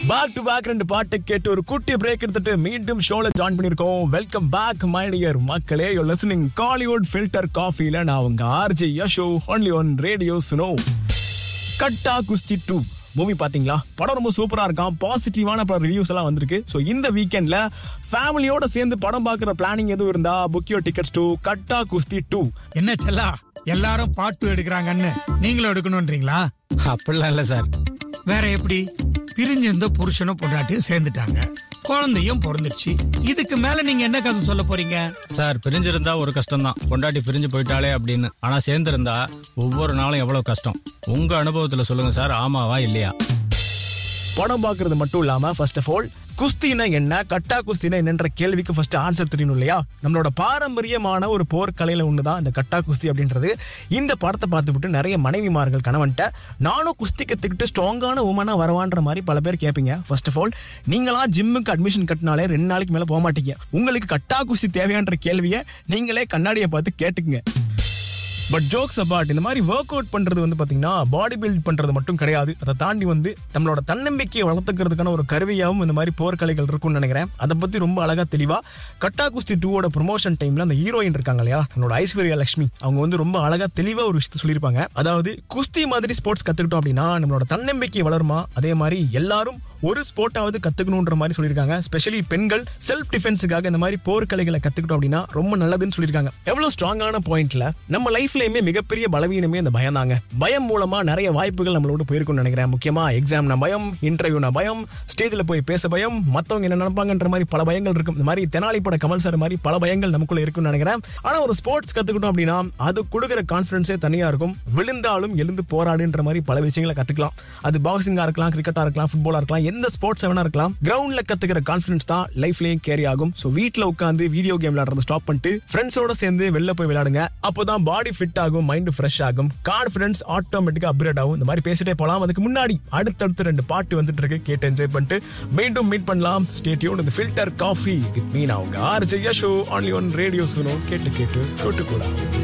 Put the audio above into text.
back to back ரெண்டு பாட்டு கேட்டு ஒரு குட்டி பிரேக் எடுத்துட்டு மீண்டும் ஷோல ஜாயின் பண்ணிருக்கோம் வெல்கம் பேக் மை டியர் மக்களே யூ லிசனிங் காலிவுட் ஃபில்டர் காஃபில நான் உங்க RJ Yasho only one radio Suno Gatta Kusthi two movie பாத்தீங்களா படம் ரொம்ப சூப்பரா இருக்கான் பாசிட்டிவான பல ரிவ்யூஸ் எல்லாம் வந்திருக்கு ஸோ இந்த வீக்கெண்ட்ல ஃபேமிலியோட சேர்ந்து படம் பார்க்குற பிளானிங் எதுவும் இருந்தா book your tickets to Gatta Kusthi two என்ன செல்லா எல்லாரும் பாட்டு எடுக்கிறாங்கன்னு நீங்களும் எடுக்கணும்ன்றீங்களா அப்படிலாம் இல்ல சார் வேற எப்படி பிரிஞ்சிருந்த புருஷனும் பொண்டாட்டியும் சேர்ந்துட்டாங்க குழந்தையும் பிறந்துருச்சு இதுக்கு மேல நீங்க என்ன கதை சொல்ல போறீங்க சார் பிரிஞ்சிருந்தா ஒரு கஷ்டம் தான் பொண்டாட்டி பிரிஞ்சு போயிட்டாலே அப்படின்னு ஆனா சேர்ந்திருந்தா ஒவ்வொரு நாளும் எவ்வளவு கஷ்டம் உங்க அனுபவத்துல சொல்லுங்க சார் ஆமாவா இல்லையா படம் பார்க்கறது மட்டும் இல்லாம ஃபர்ஸ்ட் ஆஃப் ஆல் குஸ்தினா என்ன கட்டா குஸ்தினா என்னன்ற கேள்விக்கு ஃபர்ஸ்ட் ஆன்சர் தெரியணும் இல்லையா நம்மளோட பாரம்பரியமான ஒரு போர்க்கலையில ஒண்ணுதான் இந்த கட்டா குஸ்தி அப்படின்றது இந்த படத்தை பார்த்துவிட்டு நிறைய மனைவிமார்கள் கணவன்ட்ட நானும் குஸ்தி கத்துக்கிட்டு ஸ்ட்ராங்கான உமனா வரவான்ற மாதிரி பல பேர் கேட்பீங்க ஃபர்ஸ்ட் ஆஃப் ஆல் நீங்களாம் ஜிம்முக்கு அட்மிஷன் கட்டினாலே ரெண்டு நாளைக்கு மேல போக மாட்டீங்க உங்களுக்கு கட்டா குஸ்தி தேவையான்ற கேள்வியை நீங்களே கண்ணாடியை பார்த்து கேட்டுக்குங்க பட் ஜோக்ஸ் அபார்ட் இந்த மாதிரி ஒர்க் அவுட் பண்றது வந்து பாத்தீங்கன்னா பாடி பில்ட் பண்றது மட்டும் கிடையாது அதை தாண்டி வந்து நம்மளோட தன்னம்பிக்கையை வளர்த்துக்கிறதுக்கான ஒரு கருவியாகவும் இந்த மாதிரி போர்க்கலைகள் இருக்கும்னு நினைக்கிறேன் அதை பத்தி ரொம்ப அழகா தெளிவா கட்டா குஸ்தி டூவோட ப்ரொமோஷன் டைம்ல அந்த ஹீரோயின் இருக்காங்க இல்லையா நம்மளோட ஐஸ்வர்யா லட்சுமி அவங்க வந்து ரொம்ப அழகா தெளிவா ஒரு விஷயத்த சொல்லியிருப்பாங்க அதாவது குஸ்தி மாதிரி ஸ்போர்ட்ஸ் கத்துக்கிட்டோம் அப்படின்னா நம்மளோட தன்னம்பிக்கை வளருமா அதே மாதிரி எல்லாரும் ஒரு ஸ்போர்ட்டாவது கத்துக்கணுன்ற மாதிரி சொல்லியிருக்காங்க ஸ்பெஷலி பெண்கள் செல்ஃப் டிஃபென்ஸுக்காக இந்த மாதிரி போர்க்கலைகளை கத்துக்கிட்டோம் அப்படின்னா ரொம்ப நல்லதுன்னு சொல்லியிருக்காங்க எவ்வளவு ஸ்ட்ராங்கான பாயிண்ட்ல நம்ம லைஃப்லயுமே மிகப்பெரிய பலவீனமே இந்த பயம் தாங்க பயம் மூலமா நிறைய வாய்ப்புகள் நம்மளோட போயிருக்கும்னு நினைக்கிறேன் முக்கியமா எக்ஸாம்னா பயம் இன்டர்வியூனா பயம் ஸ்டேஜ்ல போய் பேச பயம் மத்தவங்க என்ன நினைப்பாங்கன்ற மாதிரி பல பயங்கள் இருக்கும் இந்த மாதிரி தெனாலி பட கமல் சார் மாதிரி பல பயங்கள் நமக்குள்ள இருக்கும்னு நினைக்கிறேன் ஆனா ஒரு ஸ்போர்ட்ஸ் கத்துக்கிட்டோம் அப்படின்னா அது கொடுக்குற கான்பிடன்ஸே தனியா இருக்கும் விழுந்தாலும் எழுந்து போராடுன்ற மாதிரி பல விஷயங்களை கத்துக்கலாம் அது பாக்ஸிங்கா இருக்கலாம் கிரிக்கெட்டா இருக்கலாம் ஃபுட்பாலா இருக்கலாம் எந்த ஸ்போர்ட்ஸ் வேணா இருக்கலாம் கிரவுண்ட்ல கத்துக்கிற கான்பிடன்ஸ் தான் லைஃப்லயும் கேரி ஆகும் சோ வீட்ல உட்காந்து வீடியோ கேம் விளையாடுறத ஸ்டாப் பண்ணிட்டு ஃப்ரெண்ட்ஸோட சேர்ந்து வெளில போய் விளையாடுங்க அப்பதான் பாடி ஃபிட் ஆகும் மைண்ட் ஃப்ரெஷ் ஆகும் கான்பிடன்ஸ் ஆட்டோமேட்டிக்கா அப்கிரேட் ஆகும் இந்த மாதிரி பேசிட்டே போலாம் அதுக்கு முன்னாடி அடுத்தடுத்து ரெண்டு பாட்டு வந்துட்டு இருக்கு கேட்டு என்ஜாய் பண்ணிட்டு மீண்டும் மீட் பண்ணலாம் ஸ்டேட்யூன் இந்த ஃபில்டர் காஃபி வித் மீன் அவங்க RJ show only one radio Suno கேட்டு கேட்டு கேட்டு கூட